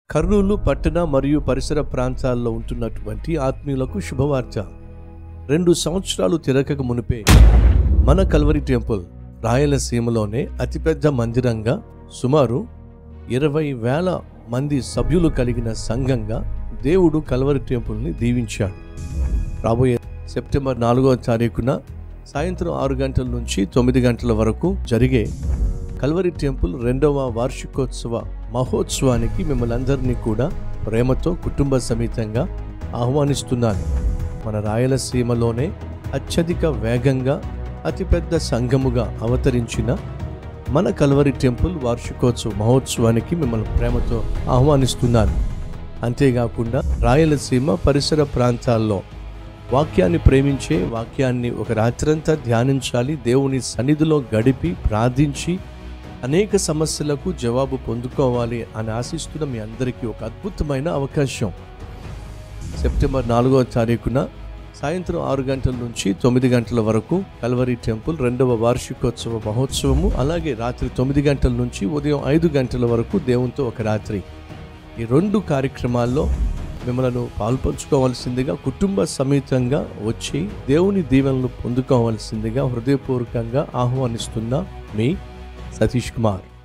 కర్నూలు పట్టణ మరియు పరిసర ప్రాంతాల్లో ఉంటున్నటువంటి ఆత్మీయులకు శుభవార్త రెండు సంవత్సరాలు తిరగక మునిపే మన కల్వరి టెంపుల్ రాయలసీమలోనే అతిపెద్ద మందిరంగా సుమారు ఇరవై వేల మంది సభ్యులు కలిగిన సంఘంగా దేవుడు కల్వరి టెంపుల్ని దీవించాడు రాబోయే సెప్టెంబర్ నాలుగవ తారీఖున సాయంత్రం ఆరు గంటల నుంచి తొమ్మిది గంటల వరకు జరిగే కల్వరి టెంపుల్ రెండవ వార్షికోత్సవ మహోత్సవానికి మిమ్మల్ని అందరినీ కూడా ప్రేమతో కుటుంబ సమేతంగా ఆహ్వానిస్తున్నాను మన రాయలసీమలోనే అత్యధిక వేగంగా అతిపెద్ద సంఘముగా అవతరించిన మన కల్వరి టెంపుల్ వార్షికోత్సవ మహోత్సవానికి మిమ్మల్ని ప్రేమతో ఆహ్వానిస్తున్నాను అంతేకాకుండా రాయలసీమ పరిసర ప్రాంతాల్లో వాక్యాన్ని ప్రేమించే వాక్యాన్ని ఒక రాత్రంతా ధ్యానించాలి దేవుని సన్నిధిలో గడిపి ప్రార్థించి అనేక సమస్యలకు జవాబు పొందుకోవాలి అని ఆశిస్తున్న మీ అందరికీ ఒక అద్భుతమైన అవకాశం సెప్టెంబర్ నాలుగవ తారీఖున సాయంత్రం ఆరు గంటల నుంచి తొమ్మిది గంటల వరకు కల్వరి టెంపుల్ రెండవ వార్షికోత్సవ మహోత్సవము అలాగే రాత్రి తొమ్మిది గంటల నుంచి ఉదయం ఐదు గంటల వరకు దేవునితో ఒక రాత్రి ఈ రెండు కార్యక్రమాల్లో మిమ్మలను పాల్పంచుకోవాల్సిందిగా కుటుంబ సమేతంగా వచ్చి దేవుని దీవెనలు పొందుకోవాల్సిందిగా హృదయపూర్వకంగా ఆహ్వానిస్తున్న మీ సతీష్ కుమార్